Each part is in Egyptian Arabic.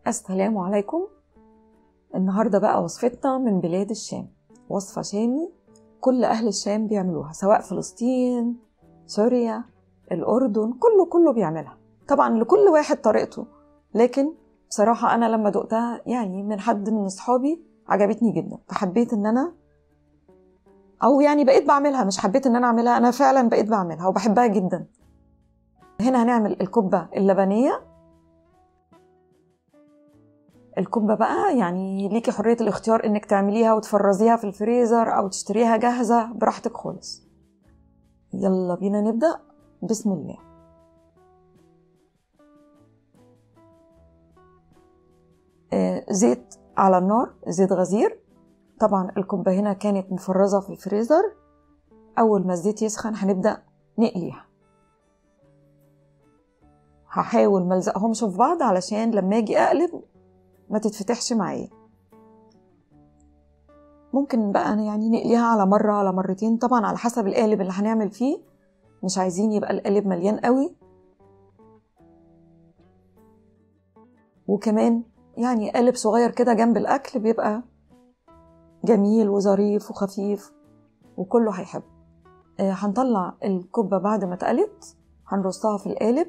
السلام عليكم النهاردة بقى وصفتنا من بلاد الشام وصفة شامي كل أهل الشام بيعملوها سواء فلسطين سوريا الأردن كله كله بيعملها طبعا لكل واحد طريقته لكن بصراحة أنا لما دقتها يعني من حد من أصحابي عجبتني جدا فحبيت إن أنا أو يعني بقيت بعملها مش حبيت إن أنا أعملها أنا فعلا بقيت بعملها وبحبها جدا هنا هنعمل الكبة اللبنية الكبة بقى يعني ليكي حرية الاختيار انك تعمليها وتفرزيها في الفريزر او تشتريها جاهزة براحتك خالص يلا بينا نبدأ بسم الله آه زيت على النار زيت غزير طبعا الكبة هنا كانت مفرزة في الفريزر أول ما الزيت يسخن هنبدأ نقليها هحاول ملزقهمش في بعض علشان لما اجي اقلب ما تتفتحش معايا ممكن بقى يعني نقليها على مرة على مرتين طبعا على حسب القالب اللي هنعمل فيه مش عايزين يبقى القالب مليان قوي وكمان يعني قالب صغير كده جنب الأكل بيبقى جميل وظريف وخفيف وكله هيحب آه هنطلع الكبة بعد ما اتقلت هنرصها في القالب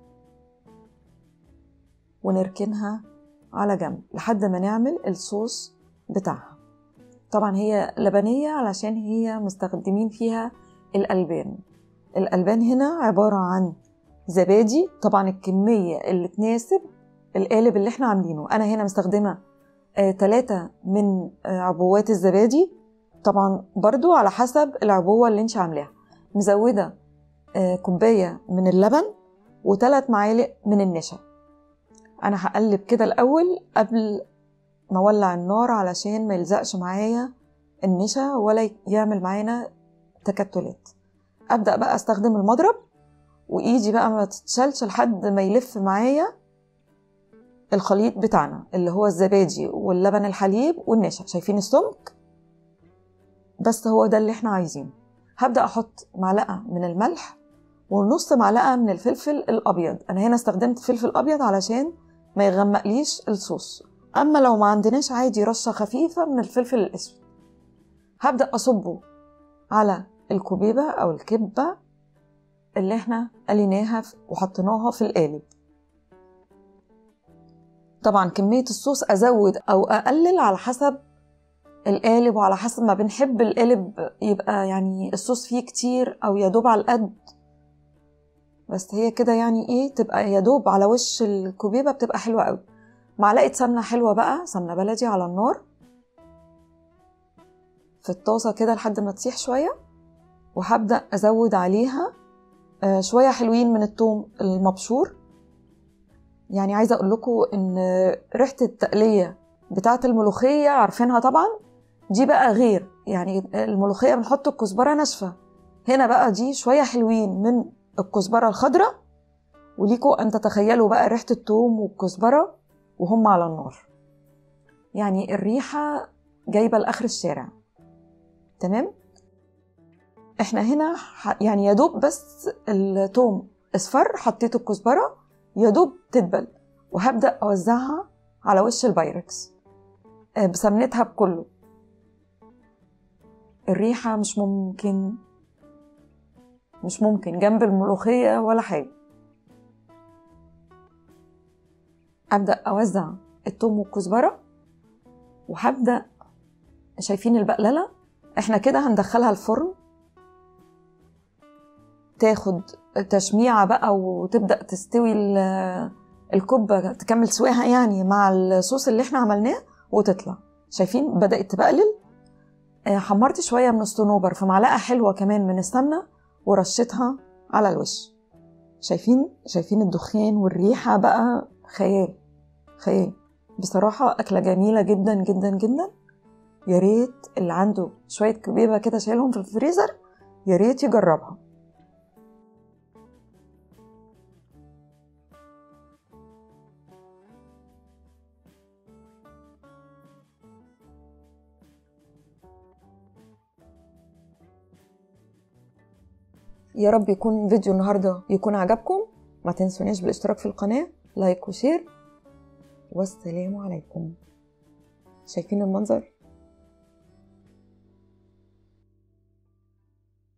ونركنها على جنب لحد ما نعمل الصوص بتاعها طبعا هي لبنية علشان هي مستخدمين فيها الألبان الألبان هنا عبارة عن زبادي طبعا الكمية اللي تناسب القالب اللي احنا عاملينه أنا هنا مستخدمة ثلاثة آه من آه عبوات الزبادي طبعا برضو على حسب العبوة اللي انت عاملاها مزودة آه كوباية من اللبن وثلاث معالق من النشا انا هقلب كده الاول قبل ما اولع النار علشان ما يلزقش معايا النشا ولا يعمل معانا تكتلات ابدا بقى استخدم المضرب وايدي بقى ما تتشالش لحد ما يلف معايا الخليط بتاعنا اللي هو الزبادي واللبن الحليب والنشا شايفين السمك بس هو ده اللي احنا عايزينه هبدا احط معلقه من الملح ونص معلقه من الفلفل الابيض انا هنا استخدمت فلفل ابيض علشان ما يغمقليش الصوص اما لو ما عندناش عادي رشه خفيفه من الفلفل الاسود هبدا اصبه على الكبيبه او الكبه اللي احنا قليناها وحطيناها في القالب طبعا كميه الصوص ازود او اقلل على حسب القالب وعلى حسب ما بنحب القالب يبقى يعني الصوص فيه كتير او يدوب على القد بس هي كده يعني ايه تبقى يا دوب على وش الكوبيبه بتبقى حلوه قوي معلقه سمنه حلوه بقى سمنه بلدي على النار في الطاسه كده لحد ما تسيح شويه وهبدا ازود عليها شويه حلوين من الثوم المبشور يعني عايزه اقول لكم ان ريحه التقليه بتاعه الملوخيه عارفينها طبعا دي بقى غير يعني الملوخيه بنحط الكزبره ناشفه هنا بقى دي شويه حلوين من الكزبره الخضراء وليكوا ان تتخيلوا بقى ريحه الثوم والكزبره وهم على النار يعني الريحه جايبه لاخر الشارع تمام احنا هنا يعني يا دوب بس الثوم اصفر حطيت الكزبره يا دوب تدبل وهبدا اوزعها على وش البايركس بسمنتها بكله الريحه مش ممكن مش ممكن جنب الملوخية ولا حاجة أبدأ أوزع التوم والكزبرة وهبدأ شايفين البقللة احنا كده هندخلها الفرن تاخد تشميعة بقى وتبدأ تستوي الكبة تكمل سواها يعني مع الصوص اللي احنا عملناه وتطلع شايفين بدأت تبقلل حمرت شوية من الصنوبر في معلقة حلوة كمان من السمنة ورشتها على الوش شايفين شايفين الدخان والريحة بقى خيال خيال بصراحة أكلة جميلة جدا جدا جدا يا ريت اللي عنده شوية كبيبة كده شايلهم في الفريزر يا ريت يجربها يا رب يكون فيديو النهارده يكون عجبكم ما تنسونيش بالاشتراك في القناه لايك وشير والسلام عليكم شايفين المنظر